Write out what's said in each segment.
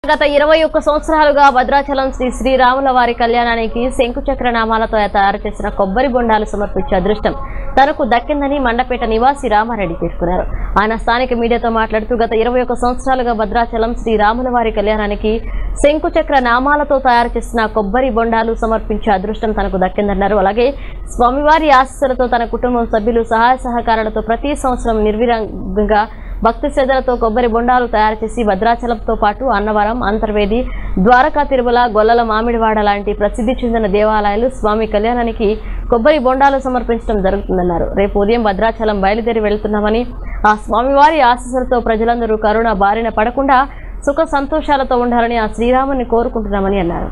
గత ఇరవై ఒక్క సంవత్సరాలుగా భద్రాచలం శ్రీ శ్రీరాముల వారి కళ్యాణానికి శంకుచక్ర నామాలతో తయారు చేసిన కొబ్బరి బొండాలు సమర్పించే అదృష్టం తనకు దక్కిందని మండపేట నివాసి రామారెడ్డి పేర్కొన్నారు ఆయన స్థానిక మీడియాతో మాట్లాడుతూ గత ఇరవై ఒక్క సంవత్సరాలుగా భద్రాచలం శ్రీ రాముల వారి కళ్యాణానికి శంకుచక్ర నామాలతో తయారు చేసిన కొబ్బరి బొండాలు సమర్పించే అదృష్టం తనకు దక్కిందన్నారు అలాగే స్వామివారి ఆశీస్సులతో తన కుటుంబం సభ్యులు సహాయ సహకారాలతో ప్రతి సంవత్సరం నిర్విరంగంగా భక్తి శ్రద్ధలతో కొబ్బరి బొండాలు తయారు చేసి భద్రాచలంతో పాటు అన్నవరం అంతర్వేది ద్వారకా తిరుమల గొల్లల మామిడివాడ లాంటి ప్రసిద్ధి చెందిన దేవాలయాలు స్వామి కళ్యాణానికి కొబ్బరి బొండాలు సమర్పించడం జరుగుతుందన్నారు రేపు ఉదయం భద్రాచలం బయలుదేరి వెళ్తున్నామని ఆ స్వామివారి ఆశీస్సులతో ప్రజలందరూ కరోనా బారిన పడకుండా సుఖ సంతోషాలతో ఉండాలని ఆ శ్రీరాముని కోరుకుంటున్నామని అన్నారు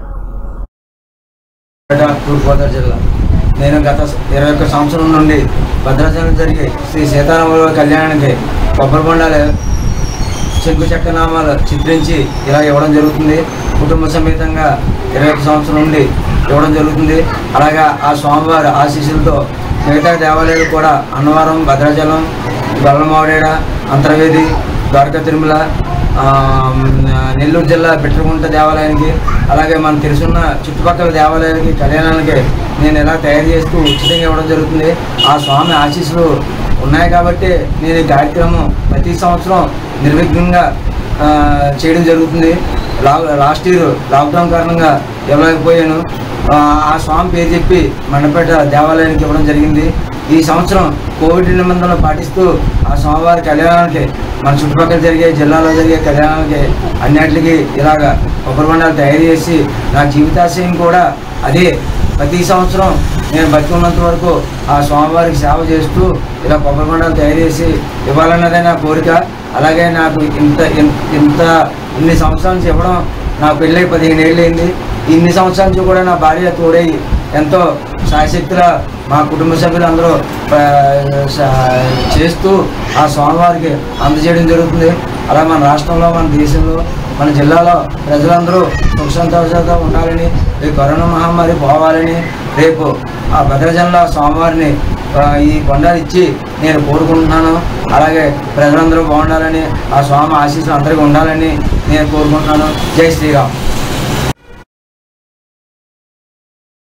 పేట తూర్పుగోదావరి జిల్లా నేను గత ఇరవై ఒక్క సంవత్సరం నుండి భద్రాచలం జరిగే శ్రీ సీతారాముల కళ్యాణానికి కొబ్బరి బొండాలు శంకు చక్రనామాలు చిత్రించి ఇలా ఇవ్వడం జరుగుతుంది కుటుంబ సమేతంగా ఇరవై ఒక్క సంవత్సరం నుండి ఇవ్వడం జరుగుతుంది అలాగా ఆ స్వామివారి ఆశీస్సులతో మిగతా దేవాలయాలు కూడా అన్నవరం భద్రాచలం గొల్లమావిడేడ అంతర్వేది ద్వారకా తిరుమల ఆ, నెల్లూరు జిల్లా బిట్రగుంట దేవాలయానికి అలాగే మన తెలుసున్న చుట్టుపక్కల దేవాలయాలకి కళ్యాణాలకి నేను ఇలా తయారు చేస్తూ ఉచితంగా ఇవ్వడం జరుగుతుంది ఆ స్వామి ఆశీస్సులు ఉన్నాయి కాబట్టి నేను ఈ కార్యక్రమం ప్రతి సంవత్సరం నిర్విఘ్నంగా ఆ, చేయడం జరుగుతుంది లా లాస్ట్ ఇయర్ లాక్డౌన్ కారణంగా ఇవ్వలేకపోయాను ఆ, ఆ స్వామి పేరు చెప్పి మండపేట దేవాలయానికి ఇవ్వడం జరిగింది ఈ సంవత్సరం కోవిడ్ నిబంధనలు పాటిస్తూ ఆ స్వామివారి కళ్యాణానికి మన చుట్టుపక్కల జరిగే జిల్లాలో జరిగే కళ్యాణానికి అన్నిటికీ ఇలాగ కొబ్బరి బండాలు తయారు చేసి నా జీవితాశయం కూడా అదే ప్రతి సంవత్సరం నేను బతికున్నంత వరకు ఆ స్వామివారికి సేవ చేస్తూ ఇలా కొబ్బరి బండాలు తయారు చేసి ఇవ్వాలన్నదే నా కోరిక అలాగే నాకు ఇంత ఇన్- ఇంత ఇన్ని సంవత్సరాల నుంచి ఇవ్వడం నా పెళ్ళై పదిహేను ఏళ్ళు అయింది ఇన్ని సంవత్సరాల నుంచి కూడా నా భార్య తోడై ఎంతో సాయశక్తుల మా కుటుంబ సభ్యులందరూ ఆ, స- చేస్తూ ఆ స్వామివారికి అందజేయడం జరుగుతుంది అలా మన రాష్ట్రంలో మన దేశంలో మన జిల్లాలో ప్రజలందరూ సుఖ సంతోషాలతో ఉండాలని ఈ కరోనా మహమ్మారి పోవాలని రేపు ఆ భద్రాచలంలో స్వామివారిని ఆ, ఈ కొండలు ఇచ్చి నేను కోరుకుంటున్నాను అలాగే ప్రజలందరూ బాగుండాలని ఆ స్వామి ఆశీస్సులు అందరికీ ఉండాలని నేను కోరుకుంటున్నాను జై శ్రీరామ్